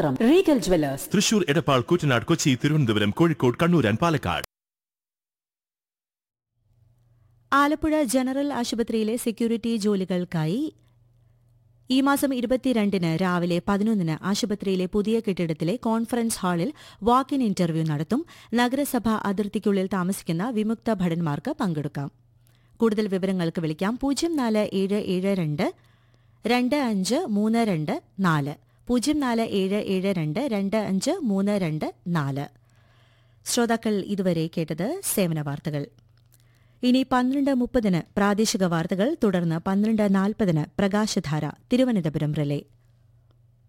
മാത്രം Regal Jewellers Thrissur Edappal Koottanad Kochi Thiruvananthapuram Kozhikode Kannur and Palakkad Alappuzha general ആശുപത്രിയിലെ security ജോലികൾക്കായി ഈ മാസം ഇരുപത്തിരണ്ടിന് രാവിലെ പതിനൊന്നിന് ആശുപത്രിയിലെ പുതിയ കെട്ടിടത്തിലെ കോൺഫറൻസ് ഹാളിൽ വാക്ക് ഇൻ ഇന്റർവ്യൂ നടത്തും നഗരസഭ അതിർത്തിക്കുള്ളിൽ താമസിക്കുന്ന വിമുക്ത ഭടന്മാർക്ക് പങ്കെടുക്കാം കൂടുതൽ വിവരങ്ങൾക്ക് വിളിക്കാം പൂജ്യം നാല് ഏഴ് ഏഴ് രണ്ട് രണ്ട് അഞ്ച് മൂന്ന് രണ്ട് നാല് പൂജ്യം നാല് ഏഴ് ഏഴ് രണ്ട് രണ്ട് അഞ്ച് മൂന്ന് രണ്ട് നാല് ശ്രോതാക്കൾ ഇതുവരെ കേട്ടത് സേവന വാർത്തകൾ ഇനി പന്ത്രണ്ട് മുപ്പതിന് പ്രാദേശിക വാർത്തകൾ തുടർന്ന് പന്ത്രണ്ട് നാൽപ്പതിന് പ്രകാശധാര തിരുവനന്തപുരം റിലേ